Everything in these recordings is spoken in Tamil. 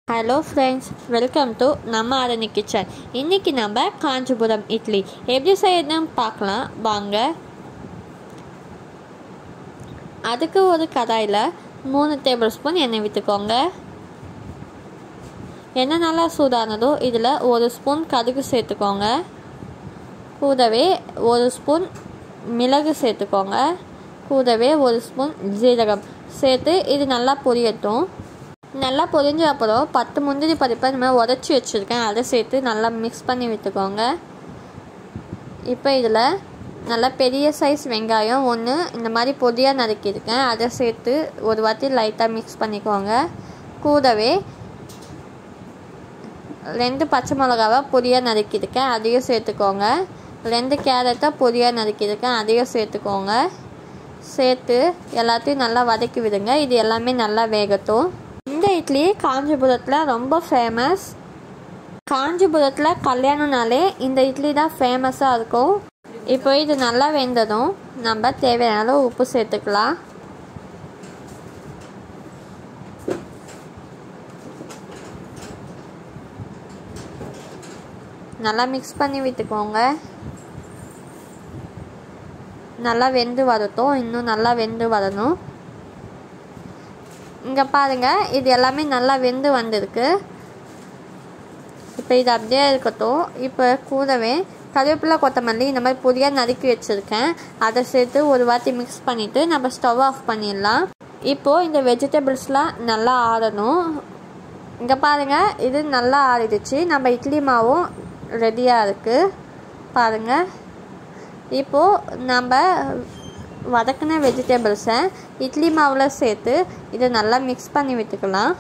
ஹலோ ஃப்ரெண்ட்ஸ் வெல்கம் டு நம்ம அரணி கிச்சன் இன்றைக்கி நம்ம காஞ்சிபுரம் இட்லி எப்படி செய்யறதுன்னு பார்க்கலாம் வாங்க அதுக்கு ஒரு கடாயில் மூணு டேபிள் ஸ்பூன் எண்ணெய் விற்றுக்கோங்க எண்ணெய் நல்லா சூடானதோ இதில் ஒரு ஸ்பூன் கடுகு சேர்த்துக்கோங்க கூடவே ஒரு ஸ்பூன் மிளகு சேர்த்துக்கோங்க கூடவே ஒரு ஸ்பூன் ஜீரகம் சேர்த்து இது நல்லா பொரியட்டும் நல்லா பொரிஞ்ச அப்புறம் பத்து முந்திரி பருப்பை இந்த மாதிரி உடச்சி வச்சுருக்கேன் அதை சேர்த்து நல்லா மிக்ஸ் பண்ணி விட்டுக்கோங்க இப்போ இதில் நல்லா பெரிய சைஸ் வெங்காயம் ஒன்று இந்த மாதிரி பொடியாக நறுக்கியிருக்கேன் அதை சேர்த்து ஒரு வாட்டி லைட்டாக மிக்ஸ் பண்ணிக்கோங்க கூடவே ரெண்டு பச்சை மிளகாவை பொடியாக நறுக்கியிருக்கேன் அதையும் சேர்த்துக்கோங்க ரெண்டு கேரட்டை பொடியாக நறுக்கியிருக்கேன் அதையும் சேர்த்துக்கோங்க சேர்த்து எல்லாத்தையும் நல்லா வதக்கி விடுங்க இது எல்லாமே நல்லா வேகட்டும் இந்த இட்லி காஞ்சிபுரத்தில் ரொம்ப ஃபேமஸ் காஞ்சிபுரத்தில் கல்யாணம்னாலே இந்த இட்லி தான் ஃபேமஸாக இருக்கும் இப்போ இது நல்லா வெந்ததும் நம்ம தேவையான அளவு உப்பு சேர்த்துக்கலாம் நல்லா மிக்ஸ் பண்ணி விட்டுக்கோங்க நல்லா வெந்து வரட்டும் இன்னும் நல்லா வெந்து வரணும் இங்கே பாருங்கள் இது எல்லாமே நல்லா வெந்து வந்திருக்கு இப்போ இது அப்படியே இருக்கட்டும் இப்போ கூடவே கருவேப்பிலை கொத்தமல்லி இந்த மாதிரி பொடியாக நறுக்கி வச்சுருக்கேன் அதை சேர்த்து ஒரு வாட்டி மிக்ஸ் பண்ணிவிட்டு நம்ம ஸ்டவ் ஆஃப் பண்ணிடலாம் இப்போது இந்த வெஜிடபிள்ஸ்லாம் நல்லா ஆறணும் இங்கே பாருங்கள் இது நல்லா ஆறிடுச்சு நம்ம இட்லி மாவும் ரெடியாக இருக்குது பாருங்கள் இப்போது நம்ம வதக்கின வெஜிடபிள்ஸை இட்லி மாவில் சேர்த்து இதை நல்லா மிக்ஸ் பண்ணி விட்டுக்கலாம்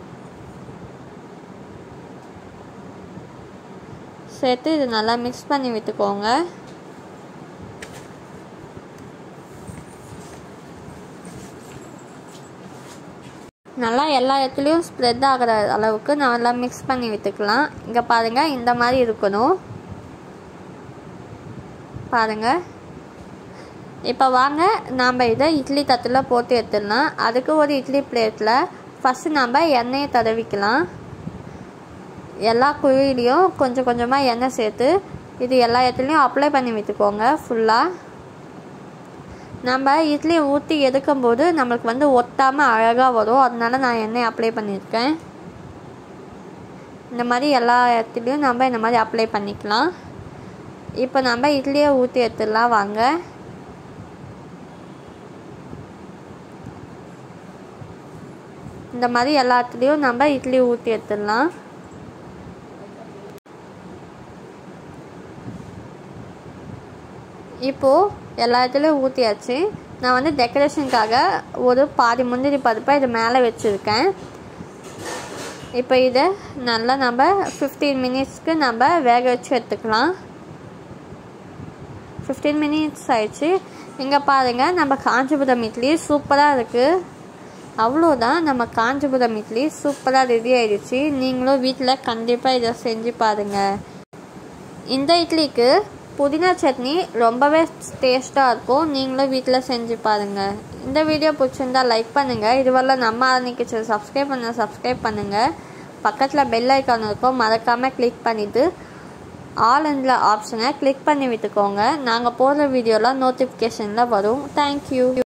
சேர்த்து இது நல்லா மிக்ஸ் பண்ணி விட்டுக்கோங்க நல்லா எல்லா இடத்துலையும் ஸ்ப்ரெட் ஆகிற அளவுக்கு நல்லா மிக்ஸ் பண்ணி விட்டுக்கலாம் இங்கே பாருங்கள் இந்த மாதிரி இருக்கணும் பாருங்கள் இப்போ வாங்க நாம் இதை இட்லி தட்டில் போட்டு எடுத்துடலாம் அதுக்கு ஒரு இட்லி பிளேட்டில் ஃபஸ்ட்டு நம்ம எண்ணெயை தடவிக்கலாம் எல்லா குழிலையும் கொஞ்சம் கொஞ்சமாக எண்ணெய் சேர்த்து இது எல்லா இடத்துலையும் அப்ளை பண்ணி விட்டுக்கோங்க ஃபுல்லாக நம்ம இட்லி ஊற்றி எடுக்கும்போது நம்மளுக்கு வந்து ஒட்டாமல் அழகாக வரும் அதனால நான் எண்ணெய் அப்ளை பண்ணியிருக்கேன் இந்த மாதிரி எல்லா இடத்துலையும் நம்ம இந்த மாதிரி அப்ளை பண்ணிக்கலாம் இப்போ நம்ம இட்லியை ஊற்றி எடுத்துடலாம் வாங்க இந்த மாதிரி எல்லாத்துலேயும் நம்ம இட்லி ஊற்றி எடுத்துடலாம் இப்போது எல்லா இடத்துலையும் ஊற்றியாச்சு நான் வந்து டெக்கரேஷனுக்காக ஒரு பாதி முந்திரி பருப்பை இது மேலே வச்சுருக்கேன் இப்போ இதை நல்லா நம்ம ஃபிஃப்டீன் மினிட்ஸ்க்கு நம்ம வேக வச்சு எடுத்துக்கலாம் ஃபிஃப்டீன் மினிட்ஸ் ஆயிடுச்சு இங்கே பாருங்கள் நம்ம காஞ்சிபுரம் இட்லி சூப்பராக இருக்குது அவ்வளோதான் நம்ம காஞ்சிபுரம் இட்லி சூப்பராக ரெடி ஆயிடுச்சு நீங்களும் வீட்டில் கண்டிப்பாக இதை செஞ்சு பாருங்கள் இந்த இட்லிக்கு புதினா சட்னி ரொம்பவே டேஸ்ட்டாக இருக்கும் நீங்களும் வீட்டில் செஞ்சு பாருங்கள் இந்த வீடியோ பிடிச்சிருந்தா லைக் பண்ணுங்கள் இதுவரை நம்ம ஆரணி கிச்சன் சப்ஸ்கிரைப் பண்ண சப்ஸ்கிரைப் பண்ணுங்கள் பக்கத்தில் பெல் ஐக்கான் இருக்கும் மறக்காமல் கிளிக் பண்ணிவிட்டு ஆல் என்ற ஆப்ஷனை கிளிக் பண்ணி விட்டுக்கோங்க நாங்கள் போடுற வீடியோலாம் நோட்டிஃபிகேஷனில் வரும் தேங்க்யூ